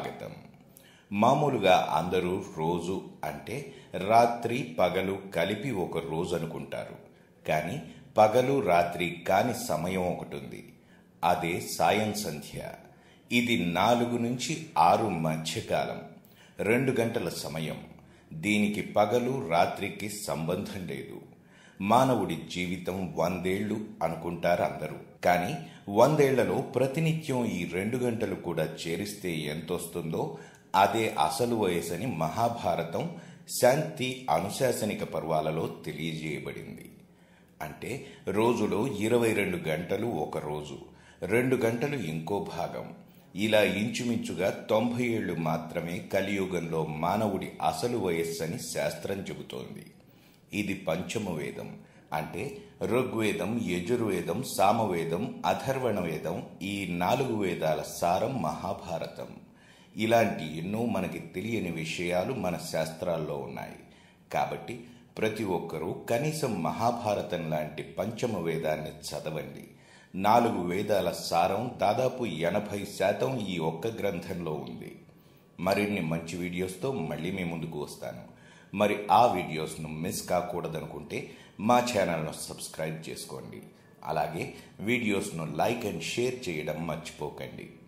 స్వాగతం మామూలుగా అందరూ రోజు అంటే రాత్రి పగలు కలిపి ఒక రోజు అనుకుంటారు కానీ పగలు రాత్రి కాని సమయం ఒకటి ఉంది అదే సాయం సంధ్య ఇది నాలుగు నుంచి ఆరు మధ్యకాలం రెండు గంటల సమయం దీనికి పగలు రాత్రికి సంబంధం లేదు మానవుడి జీవితం వందేళ్లు అనుకుంటారు అందరూ కానీ వందేళ్లలో ప్రతినిత్యం ఈ రెండు గంటలు కూడా చేరిస్తే ఎంతొస్తుందో అదే అసలు వయసని మహాభారతం శాంతి అనుశాసనిక పర్వాలలో తెలియజేయబడింది అంటే రోజులో ఇరవై రెండు గంటలు ఒక రోజు రెండు గంటలు ఇంకో భాగం ఇలా ఇంచుమించుగా తొంభై ఏళ్లు మాత్రమే కలియుగంలో మానవుడి అసలు వయస్సని శాస్త్రం చెబుతోంది ఇది పంచమ వేదం అంటే ఋగ్వేదం యజుర్వేదం సామవేదం అథర్వణ వేదం ఈ నాలుగు వేదాల సారం మహాభారతం ఇలాంటి ఎన్నో మనకి తెలియని విషయాలు మన శాస్త్రాల్లో ఉన్నాయి కాబట్టి ప్రతి ఒక్కరూ కనీసం మహాభారతం లాంటి పంచమ వేదాన్ని చదవండి నాలుగు వేదాల సారం దాదాపు ఎనభై శాతం ఈ ఒక్క గ్రంథంలో ఉంది మరిన్ని మంచి వీడియోస్తో మళ్ళీ మీ ముందుకు వస్తాను మరి ఆ వీడియోస్ను మిస్ కాకూడదనుకుంటే మా ఛానల్ను సబ్స్క్రైబ్ చేసుకోండి అలాగే వీడియోస్ను లైక్ అండ్ షేర్ చేయడం మర్చిపోకండి